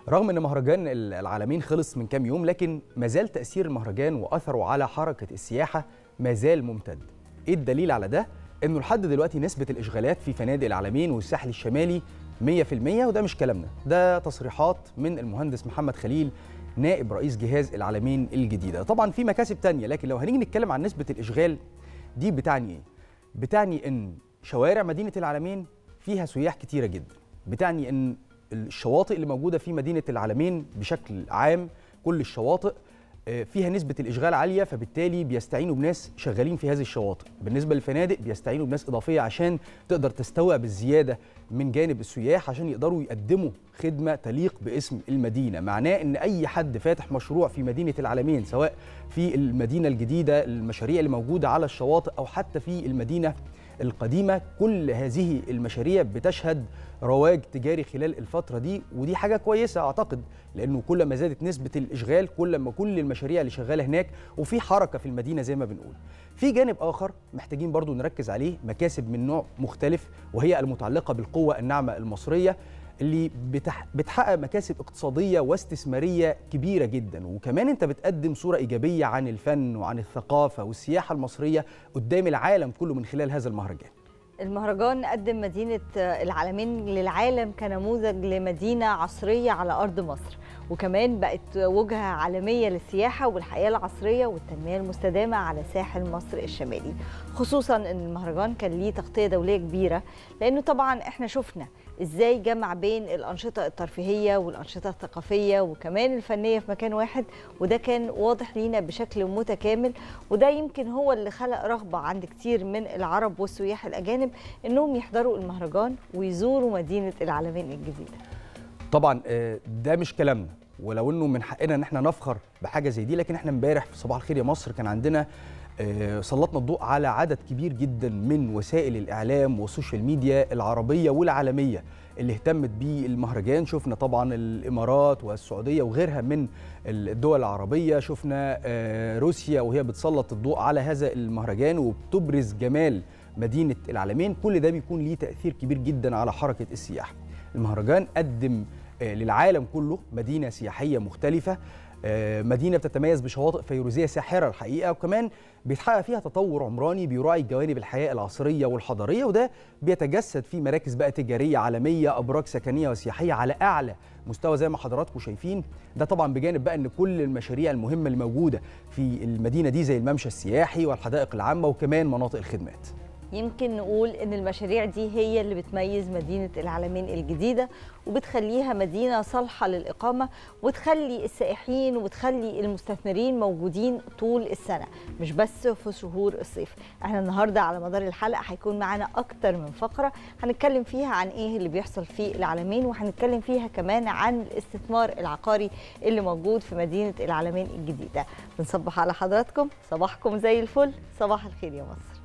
رغم ان مهرجان العالمين خلص من كام يوم لكن ما زال تاثير المهرجان واثره على حركه السياحه ما زال ممتد ايه الدليل على ده انه لحد دلوقتي نسبه الاشغالات في فنادق العالمين والساحل الشمالي 100% وده مش كلامنا ده تصريحات من المهندس محمد خليل نائب رئيس جهاز العالمين الجديده طبعا في مكاسب تانية لكن لو هنيجي نتكلم عن نسبه الاشغال دي بتعني ايه بتعني ان شوارع مدينه العالمين فيها سياح كتيره جدا بتعني ان الشواطئ اللي موجوده في مدينه العالمين بشكل عام كل الشواطئ فيها نسبة الإشغال عالية فبالتالي بيستعينوا بناس شغالين في هذه الشواطئ بالنسبة للفنادق بيستعينوا بناس إضافية عشان تقدر تستوعب الزيادة من جانب السياح عشان يقدروا يقدموا خدمة تليق باسم المدينة معناه أن أي حد فاتح مشروع في مدينة العالمين سواء في المدينة الجديدة المشاريع اللي موجودة على الشواطئ أو حتى في المدينة القديمة كل هذه المشاريع بتشهد رواج تجاري خلال الفترة دي ودي حاجة كويسة أعتقد لأنه كل ما زادت نسبة الإشغال كل ما كل المشاريع اللي شغالة هناك وفي حركة في المدينة زي ما بنقول في جانب آخر محتاجين برضو نركز عليه مكاسب من نوع مختلف وهي المتعلقة بالقوة الناعمة المصرية اللي بتح... بتحقق مكاسب اقتصادية واستثمارية كبيرة جدا وكمان انت بتقدم صورة إيجابية عن الفن وعن الثقافة والسياحة المصرية قدام العالم كله من خلال هذا المهرجان المهرجان قدم مدينة العالمين للعالم كنموذج لمدينة عصرية على أرض مصر وكمان بقت وجهة عالمية للسياحة والحياة العصرية والتنمية المستدامة على ساحل مصر الشمالي خصوصا أن المهرجان كان ليه تغطية دولية كبيرة لأنه طبعا احنا شفنا ازاي جمع بين الأنشطة الترفيهية والأنشطة الثقافية وكمان الفنية في مكان واحد وده كان واضح لينا بشكل متكامل وده يمكن هو اللي خلق رغبة عند كتير من العرب والسياح الأجانب انهم يحضروا المهرجان ويزوروا مدينة العالمين الجديدة طبعا ده مش كلامنا ولو انه من حقنا ان احنا نفخر بحاجه زي دي لكن احنا امبارح في صباح الخير يا مصر كان عندنا سلطنا الضوء على عدد كبير جدا من وسائل الاعلام والسوشيال ميديا العربيه والعالميه اللي اهتمت بالمهرجان شفنا طبعا الامارات والسعوديه وغيرها من الدول العربيه شفنا روسيا وهي بتسلط الضوء على هذا المهرجان وبتبرز جمال مدينه العالمين كل ده بيكون ليه تاثير كبير جدا على حركه السياحه المهرجان قدم للعالم كله مدينه سياحيه مختلفه مدينه بتتميز بشواطئ فيروزيه ساحره الحقيقه وكمان بيتحقق فيها تطور عمراني بيراعي جوانب الحياه العصريه والحضاريه وده بيتجسد في مراكز بقى تجاريه عالميه ابراج سكنيه وسياحيه على اعلى مستوى زي ما حضراتكم شايفين ده طبعا بجانب بقى ان كل المشاريع المهمه اللي موجوده في المدينه دي زي الممشى السياحي والحدائق العامه وكمان مناطق الخدمات يمكن نقول ان المشاريع دي هي اللي بتميز مدينه العالمين الجديده وبتخليها مدينه صالحه للاقامه وتخلي السائحين وتخلي المستثمرين موجودين طول السنه مش بس في شهور الصيف احنا النهارده على مدار الحلقه هيكون معانا اكتر من فقره هنتكلم فيها عن ايه اللي بيحصل في العالمين وهنتكلم فيها كمان عن الاستثمار العقاري اللي موجود في مدينه العالمين الجديده بنصبح على حضراتكم صباحكم زي الفل صباح الخير يا مصر